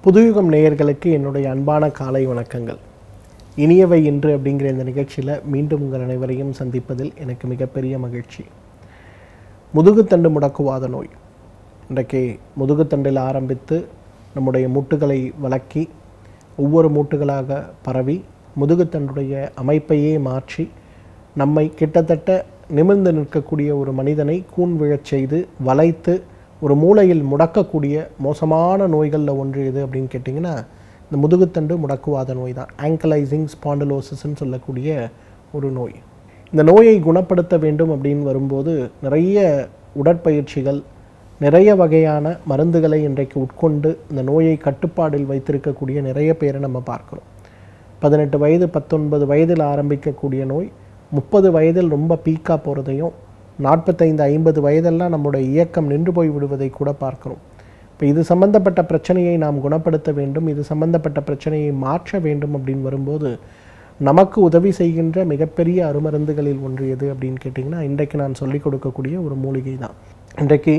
புதுயுகம் நேயர்களுக்கு என்னுடைய அன்பான காலை வணக்கங்கள் இனியவை இன்று அப்படிங்கிற இந்த நிகழ்ச்சியில் மீண்டும் உங்கள் அனைவரையும் சந்திப்பதில் எனக்கு மிகப்பெரிய மகிழ்ச்சி முதுகுத்தண்டு முடக்குவாத நோய் இன்றைக்கு முதுகுத்தண்டில் ஆரம்பித்து நம்முடைய மூட்டுகளை வளக்கி ஒவ்வொரு மூட்டுகளாக பரவி முதுகுத்தண்டுடைய அமைப்பையே மாற்றி நம்மை கிட்டத்தட்ட நிமிர்ந்து நிற்கக்கூடிய ஒரு மனிதனை கூன் விழச் செய்து வளைத்து ஒரு மூலையில் முடக்கக்கூடிய மோசமான நோய்களில் ஒன்று எது அப்படின்னு கேட்டிங்கன்னா இந்த முதுகுத்தண்டு முடக்குவாத நோய் தான் ஆங்கலைசிங் ஸ்பாண்டலோசிஸ்ன்னு சொல்லக்கூடிய ஒரு நோய் இந்த நோயை குணப்படுத்த வேண்டும் அப்படின்னு வரும்போது நிறைய உடற்பயிற்சிகள் நிறைய வகையான மருந்துகளை இன்றைக்கு உட்கொண்டு இந்த நோயை கட்டுப்பாடில் வைத்திருக்கக்கூடிய நிறைய பேரை நம்ம பார்க்குறோம் பதினெட்டு வயது பத்தொன்பது வயதில் ஆரம்பிக்கக்கூடிய நோய் முப்பது வயதில் ரொம்ப பீக்காக போகிறதையும் நாற்பத்தைந்து ஐம்பது வயதெல்லாம் நம்முடைய இயக்கம் நின்று போய் விடுவதை கூட பார்க்கிறோம் இப்போ இது சம்பந்தப்பட்ட பிரச்சனையை நாம் குணப்படுத்த வேண்டும் இது சம்பந்தப்பட்ட பிரச்சனையை மாற்ற வேண்டும் அப்படின்னு வரும்போது நமக்கு உதவி செய்கின்ற மிகப்பெரிய அருமருந்துகளில் ஒன்று எது அப்படின்னு கேட்டிங்கன்னா இன்றைக்கு நான் சொல்லிக் கொடுக்கக்கூடிய ஒரு மூலிகை தான் இன்றைக்கு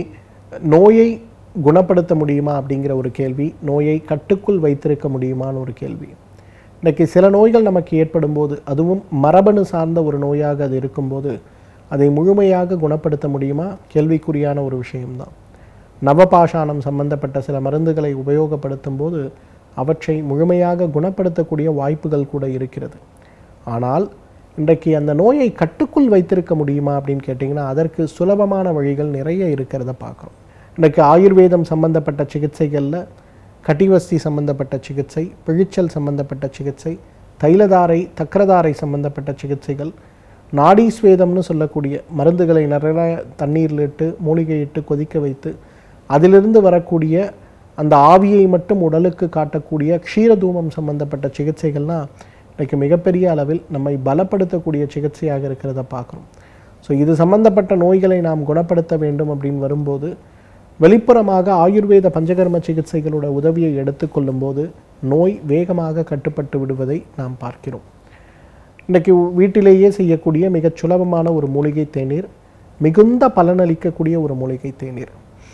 நோயை குணப்படுத்த முடியுமா அப்படிங்கிற ஒரு கேள்வி நோயை கட்டுக்குள் வைத்திருக்க முடியுமான்னு ஒரு கேள்வி இன்றைக்கு சில நோய்கள் நமக்கு ஏற்படும் போது அதுவும் மரபணு சார்ந்த ஒரு நோயாக அது இருக்கும்போது அதை முழுமையாக குணப்படுத்த முடியுமா கேள்விக்குறியான ஒரு விஷயம்தான் நவபாஷாணம் சம்பந்தப்பட்ட சில மருந்துகளை உபயோகப்படுத்தும் போது அவற்றை முழுமையாக குணப்படுத்தக்கூடிய வாய்ப்புகள் கூட இருக்கிறது ஆனால் இன்றைக்கு அந்த நோயை கட்டுக்குள் வைத்திருக்க முடியுமா அப்படின்னு கேட்டிங்கன்னா அதற்கு சுலபமான வழிகள் நிறைய இருக்கிறத பார்க்குறோம் இன்றைக்கு ஆயுர்வேதம் சம்பந்தப்பட்ட சிகிச்சைகளில் கட்டிவஸ்தி சம்பந்தப்பட்ட சிகிச்சை பிழிச்சல் சம்பந்தப்பட்ட சிகிச்சை தைலதாரை தக்கரதாரை சம்பந்தப்பட்ட சிகிச்சைகள் நாடீஸ்வேதம்னு சொல்லக்கூடிய மருந்துகளை நிறைய தண்ணீரில் இட்டு மூலிகை இட்டு கொதிக்க வைத்து அதிலிருந்து வரக்கூடிய அந்த ஆவியை மட்டும் உடலுக்கு காட்டக்கூடிய க்ஷீரதூமம் சம்பந்தப்பட்ட சிகிச்சைகள்லாம் இன்றைக்கு மிகப்பெரிய அளவில் நம்மை பலப்படுத்தக்கூடிய சிகிச்சையாக இருக்கிறத பார்க்குறோம் ஸோ இது சம்பந்தப்பட்ட நோய்களை நாம் குணப்படுத்த வேண்டும் அப்படின்னு வரும்போது வெளிப்புறமாக ஆயுர்வேத பஞ்சகர்ம சிகிச்சைகளோட உதவியை எடுத்துக்கொள்ளும்போது நோய் வேகமாக கட்டுப்பட்டு விடுவதை நாம் பார்க்கிறோம் இன்றைக்கு வீட்டிலேயே செய்யக்கூடிய மிகச் சுலபமான ஒரு மூலிகை தேநீர் மிகுந்த பலனளிக்கக்கூடிய ஒரு மூலிகை தேநீர்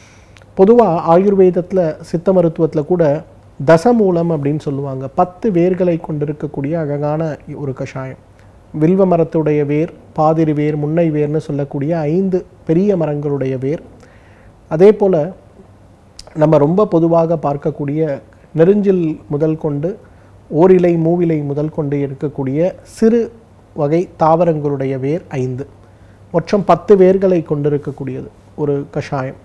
பொதுவாக ஆயுர்வேதத்தில் சித்த மருத்துவத்தில் கூட தசமூலம் அப்படின்னு சொல்லுவாங்க பத்து வேர்களை கொண்டிருக்கக்கூடிய அழகான ஒரு கஷாயம் வில்வ மரத்துடைய வேர் பாதிரி வேர் முன்னை வேர்னு சொல்லக்கூடிய ஐந்து பெரிய மரங்களுடைய வேர் அதே போல் நம்ம ரொம்ப பொதுவாக பார்க்கக்கூடிய நெருஞ்சில் முதல் கொண்டு ஓரிலை மூவிலை முதல் கொண்டு இருக்கக்கூடிய சிறு வகை தாவரங்களுடைய வேர் ஐந்து மொத்தம் பத்து வேர்களை கொண்டிருக்கக்கூடியது ஒரு கஷாயம்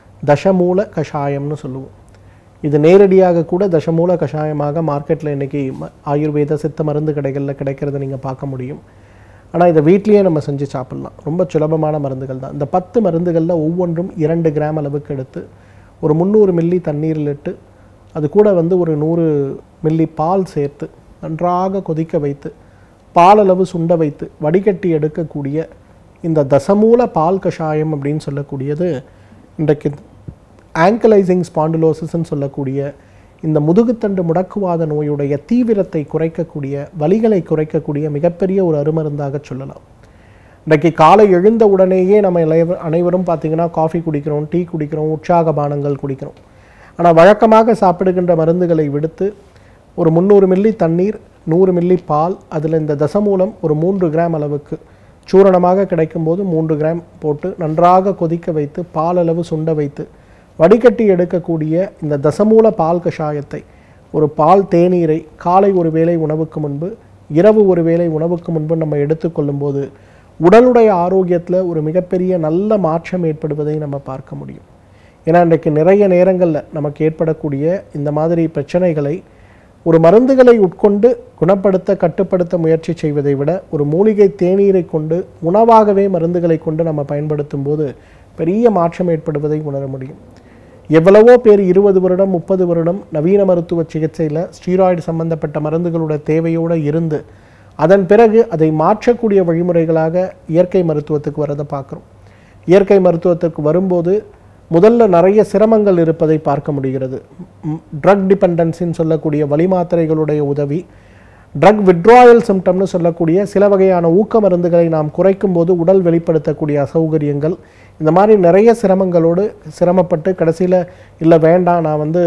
தசமூல கஷாயம்னு சொல்லுவோம் இது நேரடியாக கூட தசமூல கஷாயமாக மார்க்கெட்டில் இன்றைக்கி ஆயுர்வேத சித்த மருந்து கடைகளில் கிடைக்கிறத நீங்கள் பார்க்க முடியும் ஆனால் இதை வீட்லேயே நம்ம செஞ்சு சாப்பிட்லாம் ரொம்ப சுலபமான மருந்துகள் தான் இந்த பத்து மருந்துகளில் ஒவ்வொன்றும் இரண்டு கிராம் அளவுக்கு எடுத்து ஒரு முந்நூறு மில்லி தண்ணீரில் இட்டு அது கூட வந்து ஒரு நூறு மில்லி பால் சேர்த்து நன்றாக கொதிக்க வைத்து பாலளவு சுண்ட வைத்து வடிகட்டி எடுக்கக்கூடிய இந்த தசமூல பால் கஷாயம் அப்படின்னு சொல்லக்கூடியது இன்றைக்கு ஆங்கலைசிங் ஸ்பாண்டுலோசிஸ்ன்னு சொல்லக்கூடிய இந்த முதுகுத்தண்டு முடக்குவாத நோயுடைய தீவிரத்தை குறைக்கக்கூடிய வலிகளை குறைக்கக்கூடிய மிகப்பெரிய ஒரு அருமருந்தாக சொல்லலாம் இன்றைக்கு காலை எழுந்த உடனேயே நம்ம இளைய- அனைவரும் பார்த்திங்கன்னா காஃபி குடிக்கிறோம் டீ குடிக்கிறோம் உற்சாக பானங்கள் குடிக்கிறோம் ஆனால் வழக்கமாக சாப்பிடுகின்ற மருந்துகளை விடுத்து ஒரு முந்நூறு மில்லி தண்ணீர் நூறு மில்லி பால் அதில் இந்த தசமூலம் ஒரு மூன்று கிராம் அளவுக்கு சூரணமாக கிடைக்கும்போது மூன்று கிராம் போட்டு நன்றாக கொதிக்க வைத்து பால் அளவு சுண்ட வைத்து வடிகட்டி எடுக்கக்கூடிய இந்த தசமூல பால் கஷாயத்தை ஒரு பால் தேநீரை காலை ஒரு வேளை உணவுக்கு முன்பு இரவு ஒரு வேளை உணவுக்கு முன்பு நம்ம எடுத்துக்கொள்ளும்போது உடலுடைய ஆரோக்கியத்தில் ஒரு மிகப்பெரிய நல்ல மாற்றம் ஏற்படுவதை நம்ம பார்க்க முடியும் ஏன்னா இன்றைக்கு நிறைய நேரங்களில் நமக்கு ஏற்படக்கூடிய இந்த மாதிரி பிரச்சனைகளை ஒரு மருந்துகளை உட்கொண்டு குணப்படுத்த கட்டுப்படுத்த முயற்சி செய்வதை விட ஒரு மூலிகை தேநீரை கொண்டு உணவாகவே மருந்துகளை கொண்டு நம்ம பயன்படுத்தும் போது பெரிய மாற்றம் ஏற்படுவதை உணர முடியும் எவ்வளவோ பேர் இருபது வருடம் முப்பது வருடம் நவீன மருத்துவ சிகிச்சையில் ஸ்டீராய்டு சம்பந்தப்பட்ட மருந்துகளோட தேவையோடு இருந்து அதன் பிறகு அதை மாற்றக்கூடிய வழிமுறைகளாக இயற்கை மருத்துவத்துக்கு வரதை பார்க்குறோம் இயற்கை மருத்துவத்துக்கு வரும்போது முதல்ல நிறைய சிரமங்கள் இருப்பதை பார்க்க முடிகிறது ட்ரக் டிபெண்டன்சின்னு சொல்லக்கூடிய வழி மாத்திரைகளுடைய உதவி ட்ரக் விட்ராயல் சிம்டம்னு சொல்லக்கூடிய சில வகையான ஊக்க மருந்துகளை நாம் குறைக்கும் போது உடல் வெளிப்படுத்தக்கூடிய அசௌகரியங்கள் இந்த மாதிரி நிறைய சிரமங்களோடு சிரமப்பட்டு கடைசியில் இல்லை வேண்டாம் நான் வந்து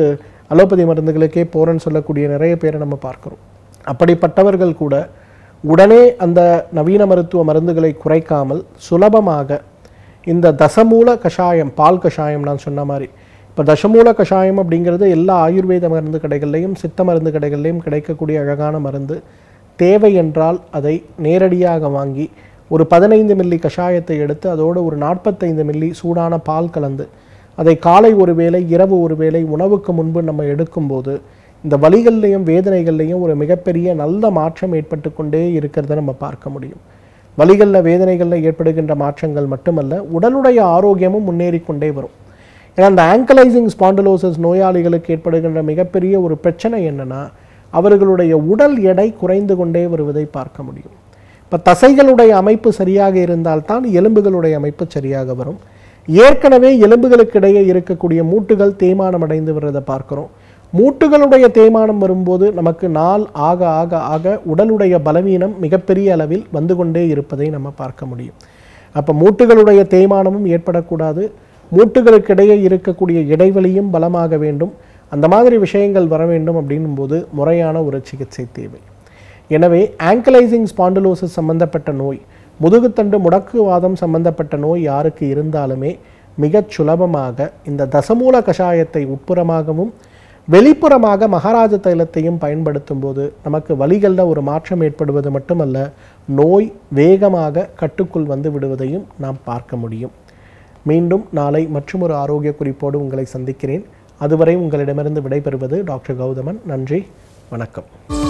அலோபதி மருந்துகளுக்கே போறேன்னு சொல்லக்கூடிய நிறைய பேரை நம்ம பார்க்குறோம் அப்படிப்பட்டவர்கள் கூட உடனே அந்த நவீன மருத்துவ மருந்துகளை குறைக்காமல் சுலபமாக இந்த தசமூல கஷாயம் பால் கஷாயம் நான் சொன்ன மாதிரி இப்போ தசமூல கஷாயம் அப்படிங்கிறது எல்லா ஆயுர்வேத மருந்து கடைகள்லையும் சித்த மருந்து கடைகள்லையும் கிடைக்கக்கூடிய அழகான மருந்து தேவை என்றால் அதை நேரடியாக வாங்கி ஒரு பதினைந்து மில்லி கஷாயத்தை எடுத்து அதோடு ஒரு நாற்பத்தைந்து மில்லி சூடான பால் கலந்து அதை காலை ஒரு வேளை இரவு ஒரு வேளை உணவுக்கு முன்பு நம்ம எடுக்கும்போது இந்த வலிகள்லையும் வேதனைகள்லையும் ஒரு மிகப்பெரிய நல்ல மாற்றம் ஏற்பட்டு கொண்டே இருக்கிறத நம்ம பார்க்க முடியும் வலிகளில் வேதனைகளில் ஏற்படுகின்ற மாற்றங்கள் மட்டுமல்ல உடலுடைய ஆரோக்கியமும் முன்னேறி கொண்டே வரும் ஏன்னா அந்த ஆங்கலைசிங் ஸ்பாண்டலோசிஸ் நோயாளிகளுக்கு ஏற்படுகின்ற மிகப்பெரிய ஒரு பிரச்சனை என்னன்னா அவர்களுடைய உடல் எடை குறைந்து கொண்டே வருவதை பார்க்க முடியும் இப்போ தசைகளுடைய அமைப்பு சரியாக இருந்தால்தான் எலும்புகளுடைய அமைப்பு சரியாக வரும் ஏற்கனவே எலும்புகளுக்கு இடையே இருக்கக்கூடிய மூட்டுகள் தேய்மானம் அடைந்து வர்றதை பார்க்கிறோம் மூட்டுகளுடைய தேய்மானம் வரும்போது நமக்கு நாள் ஆக ஆக ஆக உடலுடைய பலவீனம் மிகப்பெரிய அளவில் வந்து கொண்டே இருப்பதை நம்ம பார்க்க முடியும் அப்போ மூட்டுகளுடைய தேய்மானமும் ஏற்படக்கூடாது மூட்டுகளுக்கிடையே இருக்கக்கூடிய இடைவெளியும் பலமாக வேண்டும் அந்த மாதிரி விஷயங்கள் வர வேண்டும் அப்படின்னும் போது முறையான ஒரு சிகிச்சை தேவை எனவே ஆங்கலைசிங் ஸ்பாண்டலோசிஸ் சம்பந்தப்பட்ட நோய் முதுகுத்தண்டு முடக்குவாதம் சம்பந்தப்பட்ட நோய் யாருக்கு இருந்தாலுமே மிகச் சுலபமாக இந்த தசமூல கஷாயத்தை உட்புறமாகவும் வெளிப்புறமாக மகாராஜ தைலத்தையும் பயன்படுத்தும் போது நமக்கு வலிகளில் ஒரு மாற்றம் ஏற்படுவது மட்டுமல்ல நோய் வேகமாக கட்டுக்குள் வந்து விடுவதையும் நாம் பார்க்க முடியும் மீண்டும் நாளை மற்றும் ஒரு ஆரோக்கிய குறிப்போடு உங்களை சந்திக்கிறேன் அதுவரை உங்களிடமிருந்து விடைபெறுவது டாக்டர் கௌதமன் நன்றி வணக்கம்